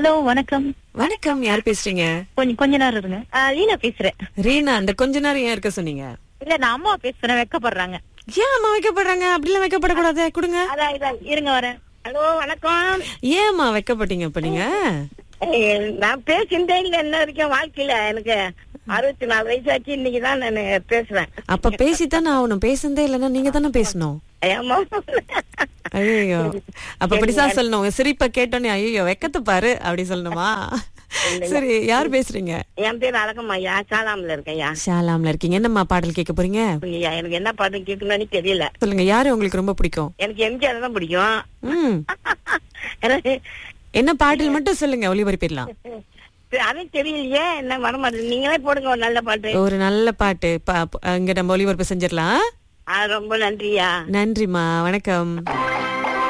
Hello வணக்கம் வணக்கம் யார் பேசுறீங்க கொஞ்சம் கொஞ்ச நேரம் இருங்க ஆ, லீனா பேசுறேன் ரீனா அந்த கொஞ்ச நேரம் ஏன் இருக்க சொன்னீங்க இல்ல நான் அம்மா பேசுறேன் வெக்கப்படுறாங்க ஏன் அம்மா வைக்கப்படுறாங்க அப்படிலாம் வைக்கப்படக்கூடாது கொடுங்க அதான் இதான் இருங்க வரேன் ஹலோ வணக்கம் ஏம்மா வைக்கப்பட்டீங்க இப்ப நீங்க ஏய், நான் பேசிட்டே இல்ல என்ன வரைக்கும் வாழ்க்கையில எனக்கு அறுபத்தி நாலு வயசாச்சு இன்னைக்கு தான் நான் பேசுறேன் அப்ப பேசித்தானே ஆகணும் பேசுனதே இல்லைன்னா நீங்க தானே பேசணும் ஏம்மா? ஐயோ அப்ப அப்படிதான் சொல்லணும் உங்க சிரிப்பை கேட்டோன்னே ஐயோ வெக்கத்தை பாரு அப்படி சொல்லணுமா சரி யார் பேசுறீங்க என் பேர் அழகம்மா ஐயா சாலாம்ல இருக்கேன் ஐயா ஷாலாம்ல இருக்கீங்க என்னம்மா பாடல் கேட்க போறீங்க ஐயா எனக்கு என்ன பாட்டு கேட்கணும்னு தெரியல சொல்லுங்க யாரு உங்களுக்கு ரொம்ப பிடிக்கும் எனக்கு எம்ஜிஆர் தான் பிடிக்கும் ம் எனக்கு என்ன பாடல் மட்டும் சொல்லுங்க ஒளிபரப்பிடலாம் அதுவும் தெரியலையே என்ன வர மாட்டேன் நீங்களே போடுங்க ஒரு நல்ல பாட்டு ஒரு நல்ல பாட்டு பா- இங்க நம்ம ஒளிபரப்பு செஞ்சிடலாம் ஆ, ரொம்ப நன்றியா நன்றிம்மா வணக்கம்